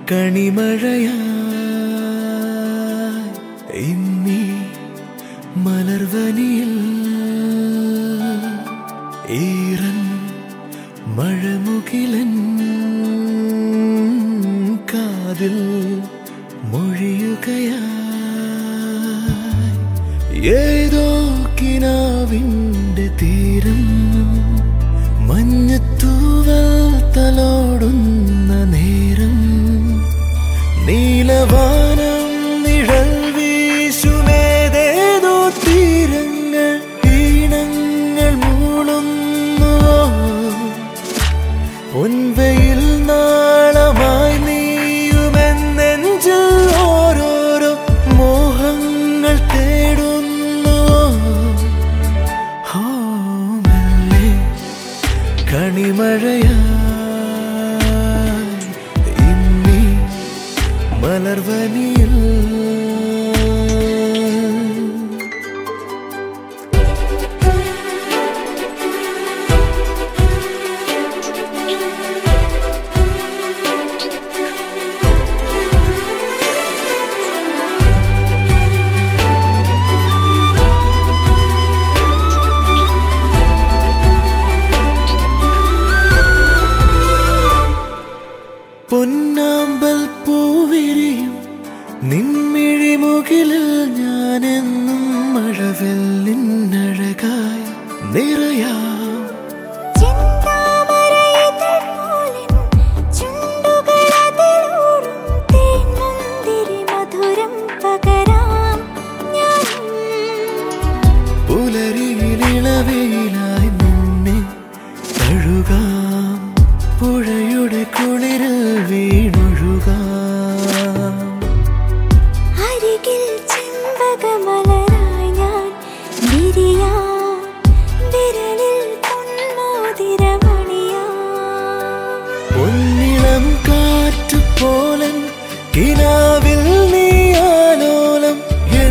കണിമഴയാ ഇന്നീ മലർവനിയിൽ ഈറൻ മഴമുകിലൻ കാതിൽ മൊഴിയുകയാ ഏതോ കിനാവിൻ്റെ തീരം മഞ്ഞത്തൂവൽ തലോടുന്ന നേരം നീലവാനം നിഴൽ വീശുമേതേതോ തീരങ്ങൾ ഈണങ്ങൾ മൂളുന്നുവോ പൊൻവയിൽ നാളമായി നീയുമെന്നെഞ്ചിൽ ഓരോരോ മോഹങ്ങൾ തേടുന്നുവോ ഹോ മെല്ലെ കണിമഴയാ ഇന്നീ മലർവനിയിൽ പൊന്നാമ്പൽ പൂവിരിയും നിൻമിഴിമുകിലിൽ ഞാനെന്നും മഴവെല്ലിനഴകായി നിറയാം ചെന്താമരയിതൾ പോലിൻ ചുണ്ടുകളതിലൂറും തേൻമുന്തിരി മധുരം പകരാം ഞാൻ പുലരിയിലിളവയിലായി നിന്നെ തഴുകാം പുഴയുടെ കുളിരിൽ വീണൊഴുകാം അരികിൽ ചെമ്പകമലരായി ഞാൻ വിരിയാം വിരലിൽ പൊന്മോതിരമണിയാം പൊന്നിളം കാറ്റു പോലൻ കിനാവിൽ നീ ആലോലം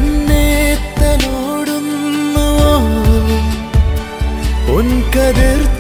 എന്നെ തലോടുന്നുവോ പൊൻകതിർ